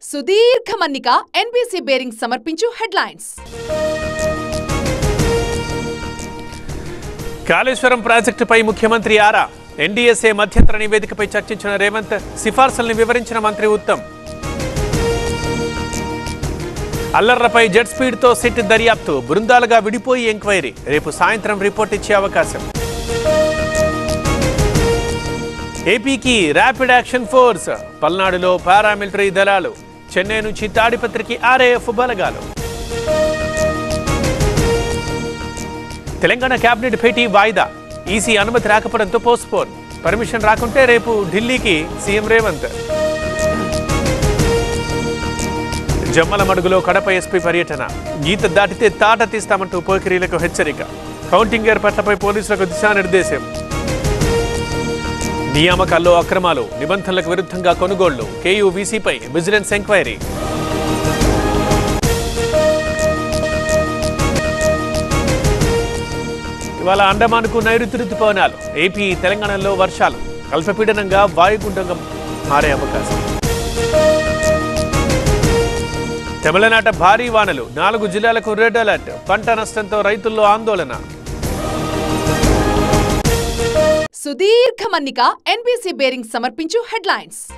సుదీర్ఘ మన్నిక NBC bearing సమర్పించు హెడ్లైన్స్ కాళేశ్వరం ప్రాజెక్టుపై ముఖ్యమంత్రి ఆరా ఎన్డీఎస్ఏ మధ్యంతర నివేదికపై చర్చించిన రేవంత్ సిఫార్సుల్ని వివరించిన మంత్రి ఉత్తమ్ అల్లర్లపై జెట్ స్పీడ్తో సిట్ దర్యాప్తు బృందాలుగా విడిపోయి ఎంక్వైరీ రేపు సాయంత్రం రిపోర్ట్ ఇచ్చే అవకాశం ఏపీకి ర్యాపిడ్ యాక్షన్ ఫోర్స్ పల్నాడులో పారామిలిటరీ దళాలు చెన్నై నుంచి తాడిపత్రికి ఆర్ఏఎఫ్ బలగాలు తెలంగాణ కేబినెట్ భేటీ వాయిదా ఈసీ అనుమతి రాకపోవడంతో పోస్ట్పోన్ పర్మిషన్ రాకుంటే రేపు ఢిల్లీకి సీఎం రేవంత్ జమ్మల మడుగులో కడప ఎస్పీ పర్యటన గీత దాటితే తాట తీస్తామంటూ పోకిరీలకు హెచ్చరిక కౌంటింగ్ ఏర్పాట్లపై పోలీసులకు దిశానిర్దేశం నియామకాల్లో అక్రమాలు నిబంధనలకు విరుద్ధంగా కొనుగోళ్లు కేయూవీసీపై విజిలెన్స్ ఎంక్వైరీ ఇవాళ అండమాన్కు నైరుతి రుతుపవనాలు ఏపీ తెలంగాణలో వర్షాలు కల్పపీడనంగా వాయుగుండంగా మారే అవకాశం తమిళనాట భారీ వానలు నాలుగు జిల్లాలకు రెడ్ అలర్ట్ పంట నష్టంతో రైతుల్లో ఆందోళన సుదీర్ఘ మన్నిక ఎన్బీసీ బేరింగ్ సమర్పించు హెడ్లైన్స్